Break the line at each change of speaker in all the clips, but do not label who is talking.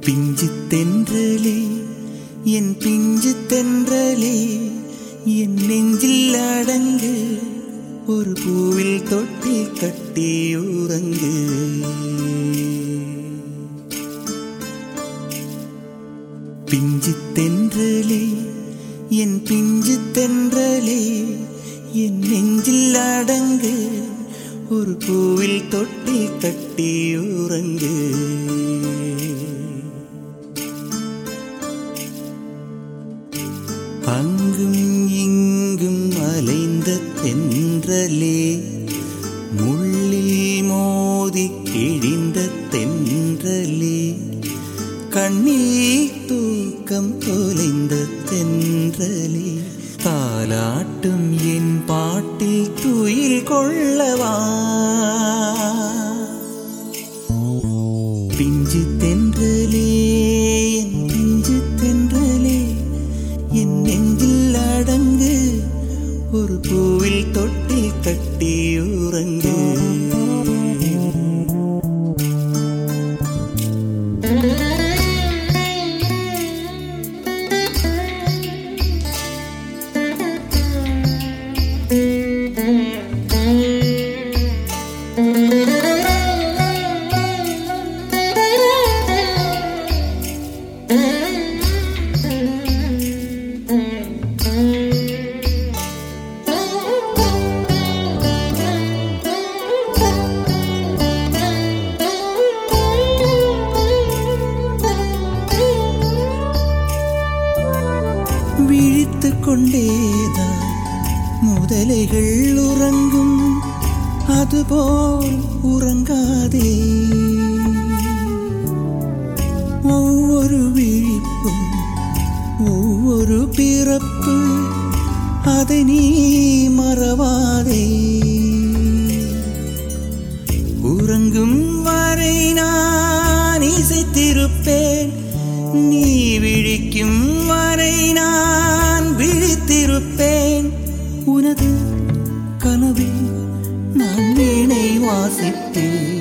பிஞ்சு தென்றலே என் பிஞ்சு தென்றலே என் நெஞ்சில் அடங்கு ஒரு பூவில் தொட்டி கட்டி உறங்கு பிஞ்சு தென்றலே என் பிஞ்சு தென்றலே என் நெஞ்சில் அடங்கு ஒரு பூவில் தொட்டி கட்டி உறங்கு அங்கும் இங்கும் அலைந்த தென்றலே முள்ளில் மோதி கிழிந்த தென்றலே கண்ணில் தூக்கம் தொலைந்த தென்றலே தாலாட்டும் என் பாட்டில் துயில் கொள்ளவா பிஞ்சு தென்றலே என் பிஞ்சு தென்றலே என் நெஞ்சில் அடங்கு ஒரு பூவில் தொட்டில் கட்டி உறங்கு விழித்து கொண்டேதான் முதலைகள் உறங்கும் அதுபோல் உறங்காதே ஒவ்வொரு விழிப்பும் ஒவ்வொரு பிறப்பு அதை நீ மறவாதே உறங்கும் வரை நான் இசைத்திருப்பேன் நீ விழிக்கும் வரை நான் விழித்திருப்பேன் உனது கனவில் நான் வீணை வாசித்தேன்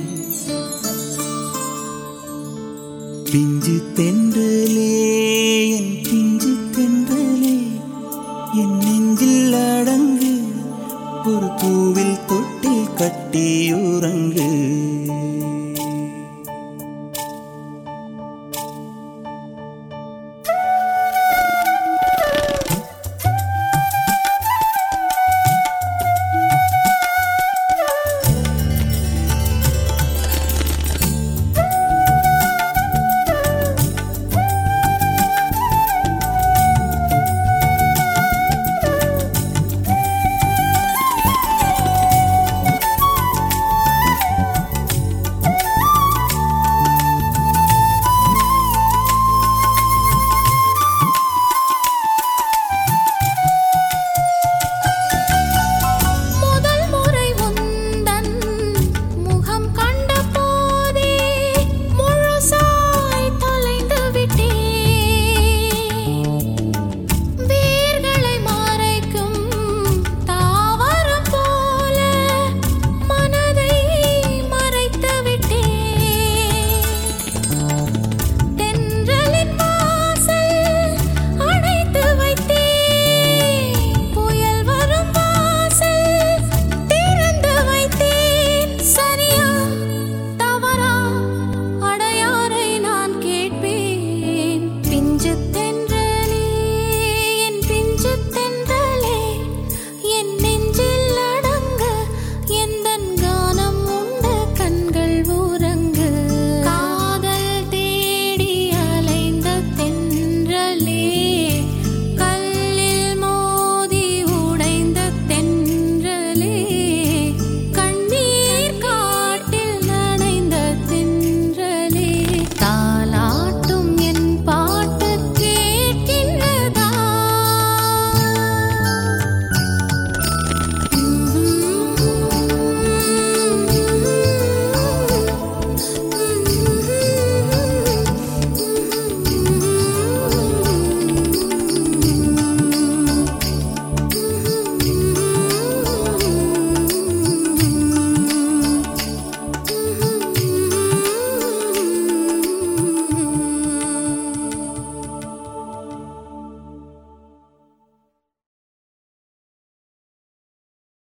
பிஞ்சு தென்றலே என் பிஞ்சு தென்றலே என் நெஞ்சில் அடங்கு ஒரு பூவில் தொட்டில் கட்டி உறங்கு